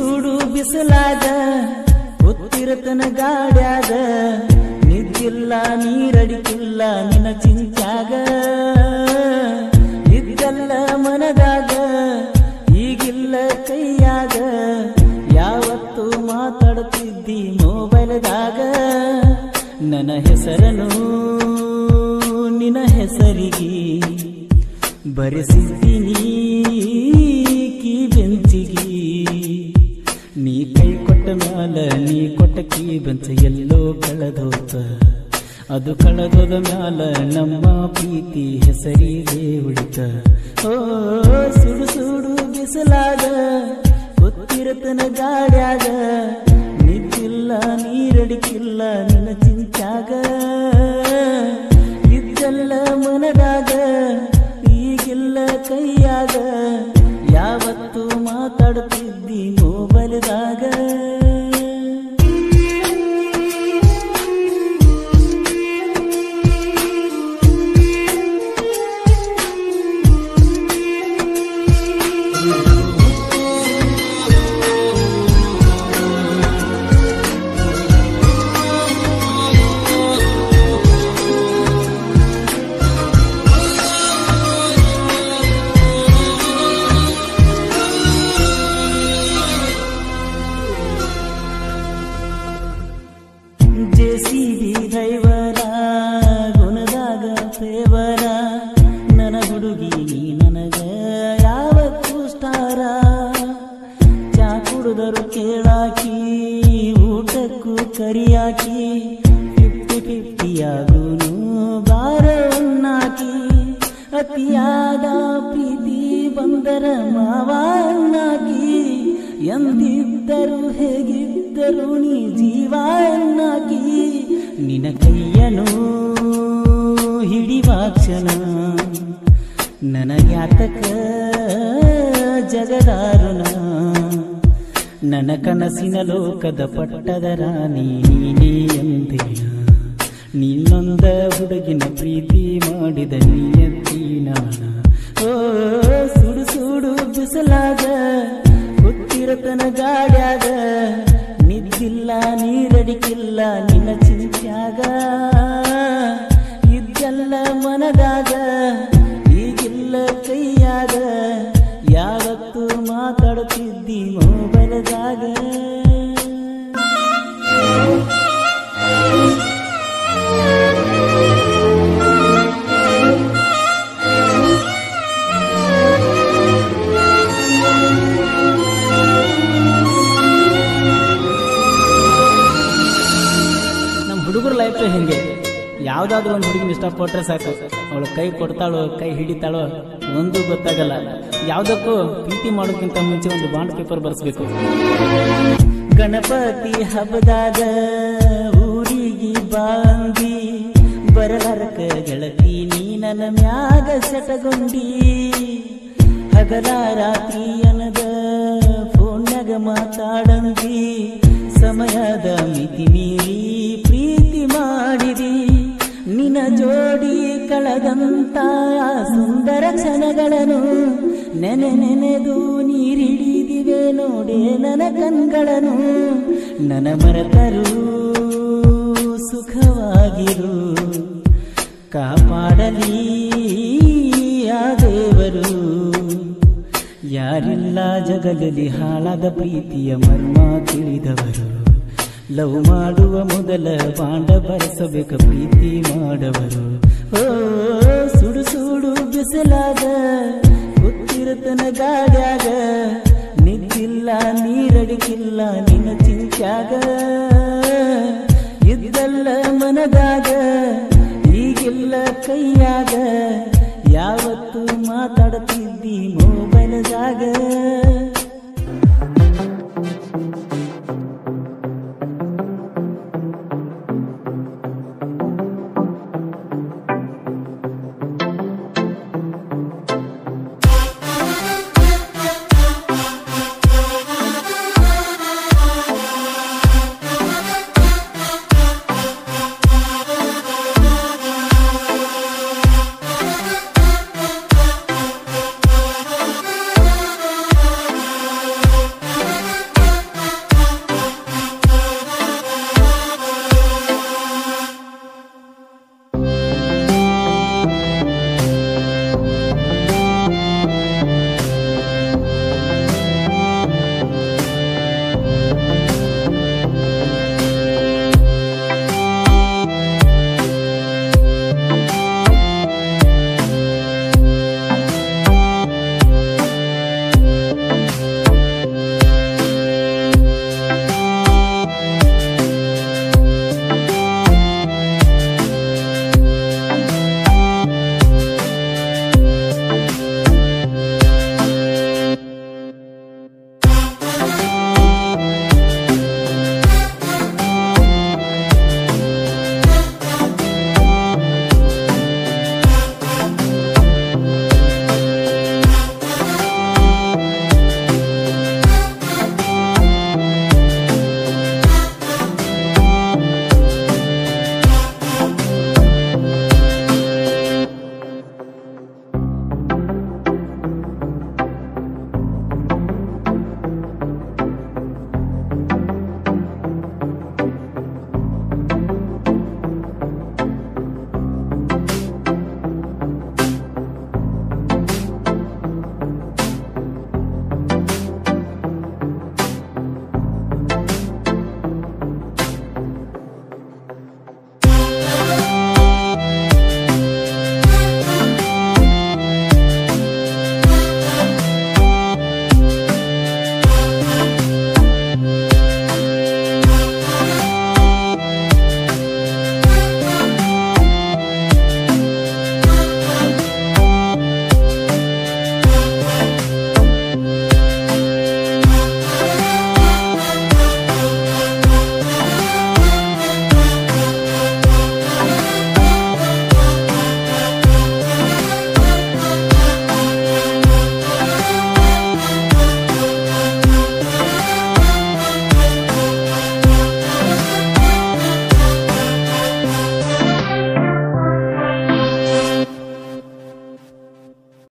ಸುಡು ಬಿಸಲಾದ ಗೊತ್ತಿರತನ ಗಾಡ್ಯಾಗ ನಿದ್ದಿಲ್ಲ ನೀರಡಿಕಿಲ್ಲ ನಿನ್ನ ಚಿಂಚಾಗ ಇದ್ದಲ್ಲ ಮನದಾಗ ಈಗಿಲ್ಲ ಕೈಯಾಗ ಯಾವತ್ತು ಮಾತಾಡುತ್ತಿದ್ದಿ ಮೊಬೈಲ್ದಾಗ ನನ್ನ ಹೆಸರನು ನಿನ್ನ ಹೆಸರಿಗೆ ಬರೆಸಿದ್ದೀನಿ ಕೀ ಬೆಂಚಿಗೆ ನೀ ಕೈ ಕೊಟ್ಟ ಮ್ಯಾಲ ನೀ ಕೊಟ್ಟ ಕೀ ಬೆಂಚ ಎಲ್ಲೋ ಕಳೆದೋತ ಅದು ಕಳೆದೋದ ಮ್ಯಾಲ ನಮ್ಮ ಪ್ರೀತಿ ಹೆಸರಿಗೆ ಉಳಿತ ಓ ಸುಡು ಸುಡು ಬಿಸಲಾದ ಗೊತ್ತಿರತನ ಗಾಡ್ಯಾಗ ನಿದ್ದಿಲ್ಲ ನೀರಡಿಕಿಲ್ಲ ನಿನ್ನ ಚಿಂಚಾಗ ಇದ್ದಲ್ಲ ಮನದಾಗ ಈಗಿಲ್ಲ ಕೈಯಾಗ ಯಾವತ್ತು ಮಾತಾಡುತ್ತಿದ್ದಿ ಮೊಬೈಲ್ದಾಗ ಜೆಸಿಬಿ ಡ್ರೈವರ ಗುಣದಾಗ ಫೇವರ ನನ್ನ ಹುಡುಗಿ ನೀ ನನಗ ಯಾವತ್ತೂ ಸ್ಟಾರ ಚಾ ಕುಡಿದರು ಕೇಳಾಕಿ ಊಟಕ್ಕೂ ಕರಿಯಾಕಿ ಫಿಫ್ಟಿ ಫಿಫ್ಟಿ ಆಗುನು ಬಾರನ್ನಾಕಿ ಅತಿಯಾದ ಪ್ರೀತಿ ಬಂದರ ಮಾವನ್ನಾಕಿ ಎಂದಿದ್ದರು ಹೇಗಿದ್ದರು ನೀ ಜೀವನ್ನಾಗಿ ನಿನ ಕೈಯನು ಹಿಡಿವಾಕ್ಷಣ ನನಗ್ಯಾತಕ ಜಗದಾರುಣ ನನ್ನ ಕನಸಿನ ಲೋಕದ ಪಟ್ಟದ ರಾಣಿ ನೀನೇ ಎಂದೇನ ನಿನ್ನೊಂದ ಹುಡುಗಿನ ಪ್ರೀತಿ ಮಾಡಿದ ನೀಯಂತಿ ನಾನ ಓ ಸುಡು ಸುಡು ಬಿಸಲಾದ ಗೊತ್ತಿರತನ ಗಾಡ್ಯಾಗ ನಿದ್ದಿಲ್ಲ ನೀರಡಿಕಿಲ್ಲ ನಿನ್ನ ಚಿಂತ್ಯಾಗ ಇದ್ದಲ್ಲ ಮನದಾಗ ಈಗಿಲ್ಲ ಕೈಯಾಗ ಯಾವತ್ತು ಮಾತಾಡುತ್ತಿದ್ದಿ ಮೊಬೈಲ್ದಾಗ ನಮ್ಮ ಹುಡುಗರ ಲೈಫ್ ಹೆಂಗೆ ಯಾವ್ದಾದ್ರು ಒಂದು ಹುಡುಗಿನ ಇಷ್ಟಪಟ್ರೆ ಸಾಕು ಅವಳು ಕೈ ಕೊಡ್ತಾಳೋ ಕೈ ಹಿಡಿತಾಳೋ ಒಂದು ಗೊತ್ತಾಗಲ್ಲ ಯಾವ್ದಕ್ಕೂ ಪ್ರೀತಿ ಮಾಡೋಕ್ಕಿಂತ ಮುಂಚೆ ಒಂದು ಬಾಂಡ್ ಪೇಪರ್ ಬರ್ಸ್ಬೇಕು ಗಣಪತಿ ಹಬ್ಬದಾಗ ಊರಿಗೆ ಬಾಂದಿ ಬರಲಾರಕ ಗೆಳತಿ ನೀ ನನ್ನ ಮ್ಯಾಗ ಸೆಟಗೊಂಡಿ ಹಗಲ ರಾತ್ರಿ ಅನದ ಫೋನ್ಯಾಗ ಮಾತಾಡಂದಿ ಸಮಯದ ಮಿತಿ ಮೀರಿ ಪ್ರೀತಿ ಮಾಡಿದಿ ನಿನ ಜೋಡಿ ಕಳೆದಂತ ಆ ಸುಂದರ ಕ್ಷಣಗಳನ್ನು ನೆನೆ ನೆನೆದು ನೀರಿಡಿದಿವೆ ನೋಡೆ ನನ್ನ ಕಣ್ಗಳನ್ನು ನನ್ನ ಮರೆತರು ಸುಖವಾಗಿರು ಕಾಪಾಡಲಿ ಆ ದೇವರು ಯಾರಿಲ್ಲ ಜಗದಲ್ಲಿ ಹಾಳಾದ ಪ್ರೀತಿಯ ಮರ್ಮ ತಿಳಿದವರು ಲವ್ ಮಾಡುವ ಮೊದಲ ಬಾಂಡ ಬರೆಸಬೇಕ ಪ್ರೀತಿ ಮಾಡವರು ಓ ಸುಡು ಸುಡು ಬಿಸಲಾದ ಗೊತ್ತಿರತನ ಗಾಡ್ಯಾಗ ನಿದ್ದಿಲ್ಲ ನೀರಡಿಕಿಲ್ಲ ನಿನ್ನ ಚಿಂತ್ಯಾಗ ಇದ್ದಲ್ಲ ಮನದಾಗ ಈಗಿಲ್ಲ ಕೈಯಾಗ ಯಾವತ್ತು ಮಾತಾಡುತ್ತಿದ್ದಿ ಮೊಬೈಲ್ದಾಗ